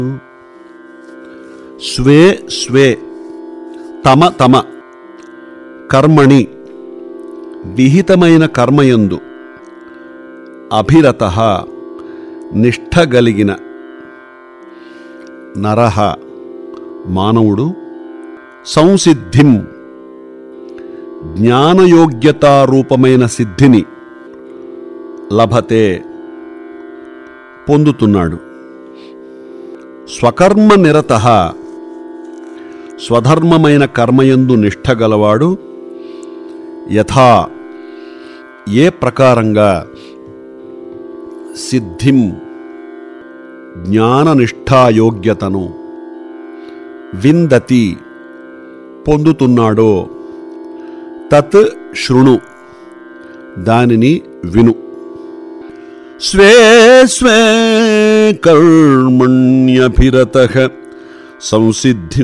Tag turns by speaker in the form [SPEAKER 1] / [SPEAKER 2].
[SPEAKER 1] స్వే స్వే తమ తమ కర్మణి విహితమైన కర్మయందు అభిరత నిష్ఠగలిగిన నరహ మానవుడు సంసిద్ధిం జ్ఞానయోగ్యతారూపమైన సిద్ధిని లభతే పొందుతున్నాడు స్వకర్మ నిరత స్వధర్మమైన కర్మయందు నిష్ఠగలవాడు యథా ఏ ప్రకారంగా సిద్ధిం జ్ఞాననిష్ఠాయోగ్యతను విందతి పొందుతున్నాడో తత్ శృణు దానిని విను స్వే స్వే కర్మణ్యభిరత సంసిద్ధి